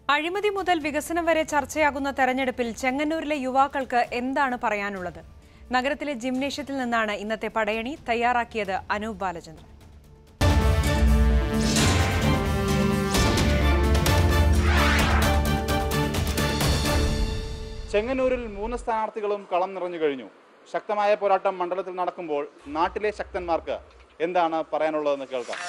അഴിമതി മുതൽ വികസനം വരെ ചർച്ചയാകുന്ന തെരഞ്ഞെടുപ്പിൽ ചെങ്ങന്നൂരിലെ യുവാക്കൾക്ക് എന്താണ് പറയാനുള്ളത് നഗരത്തിലെ ജിംനേഷ്യത്തിൽ നിന്നാണ് ഇന്നത്തെ പടയണി തയ്യാറാക്കിയത് അനൂപ് ബാലചന്ദ്രൻ ചെങ്ങന്നൂരിൽ മൂന്ന് സ്ഥാനാർത്ഥികളും കളം നിറഞ്ഞു കഴിഞ്ഞു ശക്തമായ പോരാട്ടം മണ്ഡലത്തിൽ നടക്കുമ്പോൾ നാട്ടിലെ ശക്തന്മാർക്ക് എന്താണ് പറയാനുള്ളതെന്ന് കേൾക്കാം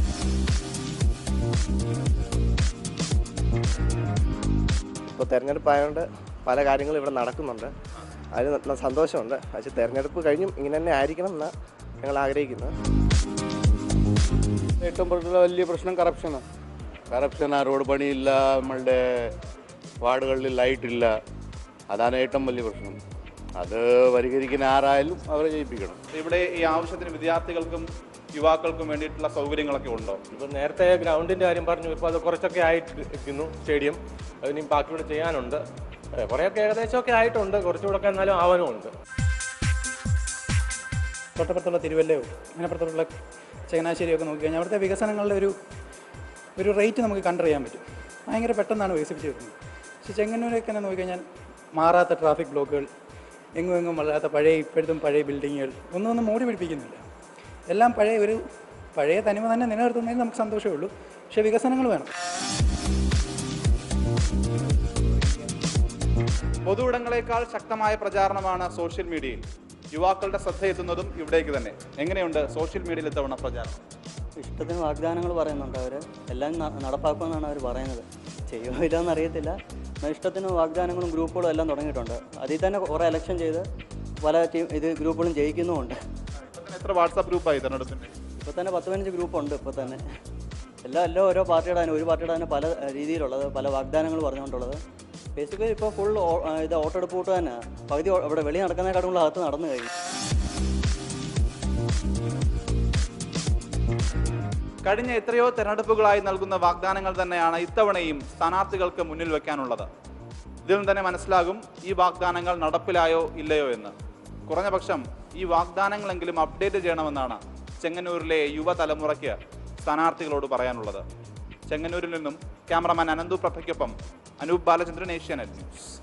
ഇപ്പോൾ തെരഞ്ഞെടുപ്പ് ആയതുകൊണ്ട് പല കാര്യങ്ങളും ഇവിടെ നടക്കുന്നുണ്ട് അതിൽ ന- സന്തോഷമുണ്ട് പക്ഷേ തെരഞ്ഞെടുപ്പ് കഴിഞ്ഞും ഇങ്ങനെ തന്നെ ആയിരിക്കണം എന്ന് ഞങ്ങൾ ആഗ്രഹിക്കുന്നത് ഏറ്റവും കൂടുതൽ വലിയ പ്രശ്നം കറപ്ഷനാണ് കറപ്ഷൻ റോഡ് പണിയില്ല നമ്മളുടെ വാർഡുകളിൽ ലൈറ്റില്ല അതാണ് ഏറ്റവും വലിയ പ്രശ്നം അത് പരിഹരിക്കുന്ന ആരായാലും അവരെ ജയിപ്പിക്കണം ഇവിടെ ഈ ആവശ്യത്തിന് വിദ്യാർത്ഥികൾക്കും യുവാക്കൾക്കും വേണ്ടിയിട്ടുള്ള സൗകര്യങ്ങളൊക്കെ ഉണ്ടോ ഇപ്പം നേരത്തെ ഗ്രൗണ്ടിൻ്റെ കാര്യം പറഞ്ഞു ഇപ്പോൾ അത് കുറച്ചൊക്കെ ആയിട്ട് ഇരിക്കുന്നു സ്റ്റേഡിയം അതിനും ബാക്കിയൂടെ ചെയ്യാനുണ്ട് ഏ, കുറേയൊക്കെ ഏകദേശമൊക്കെ ആയിട്ടുണ്ട് കുറച്ചുകൂടെ എന്നാലും ആവാനുമുണ്ട് തൊട്ടപ്പുറത്തുള്ള തിരുവല്ലയോ അങ്ങനപ്പുറത്തുള്ള ചങ്ങനാശ്ശേരിയൊക്കെ നോക്കിക്കഴിഞ്ഞാൽ അവിടുത്തെ വികസനങ്ങളുടെ ഒരു ഒരു റേറ്റ് നമുക്ക് കണ്ടറിയാൻ പറ്റും ഭയങ്കര പെട്ടെന്നാണ് വികസിപ്പിച്ച് വരുന്നത് പക്ഷേ ചെങ്ങന്നൂരൊക്കെ തന്നെ നോക്കിക്കഴിഞ്ഞാൽ മാറാത്ത ട്രാഫിക് ബ്ലോക്കുകൾ എങ്ങും എങ്ങും വളരാത്ത പഴയ ഇപ്പോഴത്തും പഴയ ബിൽഡിങ്ങുകൾ ഒന്നും ഒന്നും മോടി പിടിപ്പിക്കുന്നില്ല എല്ലാം പഴയ ഒരു പഴയ തനിമ തന്നെ നിലനിർത്തുന്നതിന് നമുക്ക് സന്തോഷമേ ഉള്ളൂ പക്ഷേ വികസനങ്ങൾ വേണം പൊതുവിടങ്ങളെക്കാൾ ശക്തമായ പ്രചാരണമാണ് സോഷ്യൽ മീഡിയയിൽ യുവാക്കളുടെ ശ്രദ്ധയെത്തുന്നതും ഇവിടേക്ക് തന്നെ എങ്ങനെയുണ്ട് സോഷ്യൽ മീഡിയയിൽ ഇത്തവണ പ്രചാരണം ഇഷ്ടത്തിന് വാഗ്ദാനങ്ങൾ പറയുന്നുണ്ട് അവർ എല്ലാം ന- നടപ്പാക്കുമെന്നാണ് അവർ പറയുന്നത് ചെയ്യുമോ ഇല്ലയെന്ന് അറിയത്തില്ല എന്നാൽ ഇഷ്ടത്തിന് വാഗ്ദാനങ്ങളും ഗ്രൂപ്പുകളും എല്ലാം തുടങ്ങിയിട്ടുണ്ട് അതിൽ തന്നെ കുറേ ഇലക്ഷൻ ചെയ്ത് പല ടീം ഇത് ഗ്രൂപ്പുകളും ജയിക്കുന്നുമുണ്ട് ഇപ്പൊ തന്നെ എത്ര വാട്സാപ്പ് ഗ്രൂപ്പായി തെരഞ്ഞെടുപ്പിന്റെ ഇപ്പോൾ തന്നെ പത്ത് പതിനഞ്ച് ഗ്രൂപ്പുണ്ട് ഇപ്പോൾ തന്നെ എല്ലാം എല്ലാം ഓരോ പാർട്ടിയുടെ തന്നെ ഒരു പാർട്ടിയുടെ തന്നെ പല ഏഹ്, രീതിയിലുള്ളത് പല വാഗ്ദാനങ്ങൾ പറഞ്ഞുകൊണ്ടുള്ളത് ബേസിക്കലി ഇപ്പോൾ ഫുൾ ഇത് വോട്ടെടുപ്പ് കൂട്ട് തന്നെ പകുതി ഓ- ഇവിടെ വെളി നടക്കുന്നതിനെക്കാട്ടും കൂടുതൽ അകത്ത് നടന്നു കഴിഞ്ഞു കഴിഞ്ഞ എത്രയോ തെരഞ്ഞെടുപ്പുകളായി നൽകുന്ന വാഗ്ദാനങ്ങൾ തന്നെയാണ് ഇത്തവണയും സ്ഥാനാർത്ഥികൾക്ക് മുന്നിൽ വെക്കാനുള്ളത് ഇതിൽ നിന്ന് തന്നെ മനസ്സിലാകും ഈ വാഗ്ദാനങ്ങൾ നടപ്പിലായോ ഇല്ലയോ എന്ന് കുറഞ്ഞ പക്ഷം ഈ വാഗ്ദാനങ്ങളെങ്കിലും അപ്ഡേറ്റ് ചെയ്യണമെന്നാണ് ചെങ്ങന്നൂരിലെ യുവതലമുറയ്ക്ക് സ്ഥാനാർത്ഥികളോട് പറയാനുള്ളത് ചെങ്ങന്നൂരിൽ നിന്നും ക്യാമറമാൻ അനന്തു പ്രഭയ്ക്കൊപ്പം അനൂപ് ബാലചന്ദ്രൻ ഏഷ്യാനെറ്റ് ന്യൂസ്